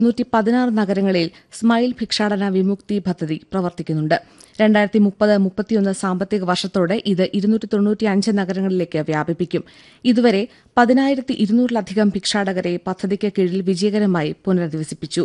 നൂറ്റി പതിനാറ് നഗരങ്ങളിൽ സ്മൈൽ ഭിക്ഷാടന വിമുക്തി പദ്ധതി പ്രവർത്തിക്കുന്നുണ്ട് രണ്ടായിരത്തി മുപ്പത് മുപ്പത്തിയൊന്ന് സാമ്പത്തിക വർഷത്തോടെ ഇത് ഇരുന്നൂറ്റി തൊണ്ണൂറ്റിയഞ്ച് നഗരങ്ങളിലേക്ക് വ്യാപിപ്പിക്കും ഇതുവരെ പതിനായിരത്തി ഇരുന്നൂറിലധികം ഭിക്ഷാടകരെ പദ്ധതിക്ക് കീഴിൽ വിജയകരമായി പുനരധിവസിപ്പിച്ചു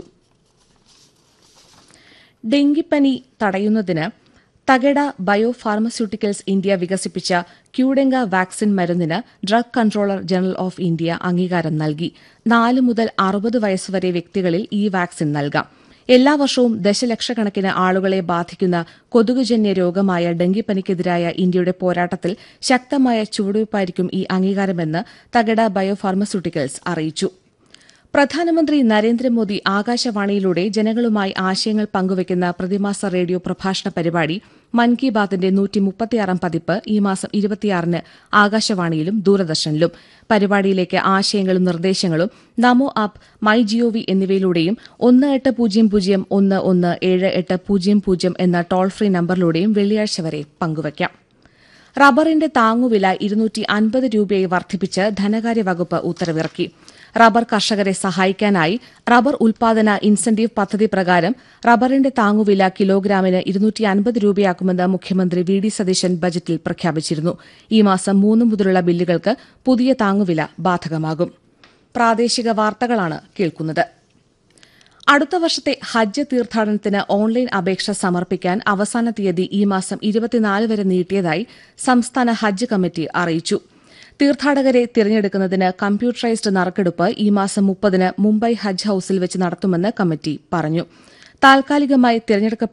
ഡെങ്കിപ്പനി തടയുന്നതിന് തകേഡ ബയോ ഫാർമസ്യൂട്ടിക്കൽസ് ഇന്ത്യ വികസിപ്പിച്ച ക്യൂഡെങ്ക വാക്സിൻ മരുന്നിന് drug controller general of India അംഗീകാരം നൽകി നാല് മുതൽ അറുപത് വയസ്സുവരെ വ്യക്തികളിൽ ഈ വാക്സിൻ നൽകാം എല്ലാ വർഷവും ദശലക്ഷക്കണക്കിന് ആളുകളെ ബാധിക്കുന്ന കൊതുകുജന്യ രോഗമായ ഡെങ്കിപ്പനിക്കെതിരായ ഇന്ത്യയുടെ പോരാട്ടത്തിൽ ശക്തമായ ചുവടുവയ്പായിരിക്കും ഈ അംഗീകാരമെന്ന് തകട ബയോ ഫാർമസ്യൂട്ടിക്കൽസ് അറിയിച്ചു പ്രധാനമന്ത്രി നരേന്ദ്രമോദി ആകാശവാണിയിലൂടെ ജനങ്ങളുമായി ആശയങ്ങൾ പങ്കുവയ്ക്കുന്ന പ്രതിമാസ റേഡിയോ പ്രഭാഷണ പരിപാടി മൻ കി ബാത്തിന്റെ നൂറ്റിമുപ്പത്തിയാറാം പതിപ്പ് ഈ മാസം ഇരുപത്തിയാറിന് ആകാശവാണിയിലും ദൂരദർശനിലും പരിപാടിയിലേക്ക് ആശയങ്ങളും നിർദ്ദേശങ്ങളും നമോ ആപ്പ് മൈ ജിഒവി എന്നിവയിലൂടെയും ഒന്ന് എട്ട് പൂജ്യം പൂജ്യം ഒന്ന് ഒന്ന് ഏഴ് എട്ട് പൂജ്യം പൂജ്യം എന്ന ടോൾ ഫ്രീ നമ്പറിലൂടെയും വെള്ളിയാഴ്ച വരെ പങ്കുവയ്ക്കാം റബ്ബറിന്റെ താങ്ങുവില ഇരുന്നൂറ്റി അൻപത് രൂപയായി വർദ്ധിപ്പിച്ച് ധനകാര്യ വകുപ്പ് ഉത്തരവിറക്കി റബ്ബർ കർഷകരെ സഹായിക്കാനായി റബ്ബർ ഉൽപാദന ഇൻസെന്റീവ് പദ്ധതി പ്രകാരം റബ്ബറിന്റെ താങ്ങുവില കിലോഗ്രാമിന് ഇരുന്നൂറ്റി അൻപത് രൂപയാക്കുമെന്ന് മുഖ്യമന്ത്രി വി ഡി സതീശൻ ബജറ്റിൽ പ്രഖ്യാപിച്ചിരുന്നു ഈ മാസം മൂന്ന് മുതലുള്ള ബില്ലുകൾക്ക് പുതിയ താങ്ങുവില ബാധകമാകും പ്രാദേശിക വാർത്തകളാണ് കേൾക്കുന്നത് അടുത്ത വർഷത്തെ ഹജ്ജ് തീർത്ഥാടനത്തിന് ഓൺലൈൻ അപേക്ഷ സമർപ്പിക്കാൻ അവസാന തീയതി ഈ മാസം ഇരുപത്തിനാല് വരെ നീട്ടിയതായി സംസ്ഥാന ഹജ്ജ് കമ്മിറ്റി അറിയിച്ചു തീർത്ഥാടകരെ തിരഞ്ഞെടുക്കുന്നതിന് കമ്പ്യൂട്ടറൈസ്ഡ് നറുക്കെടുപ്പ് ഈ മാസം മുപ്പതിന് മുംബൈ ഹജ്ജ് ഹൌസിൽ വെച്ച് നടത്തുമെന്ന് കമ്മിറ്റി പറഞ്ഞു താൽക്കാലികമായി തിരഞ്ഞെടുക്കപ്പെട്ട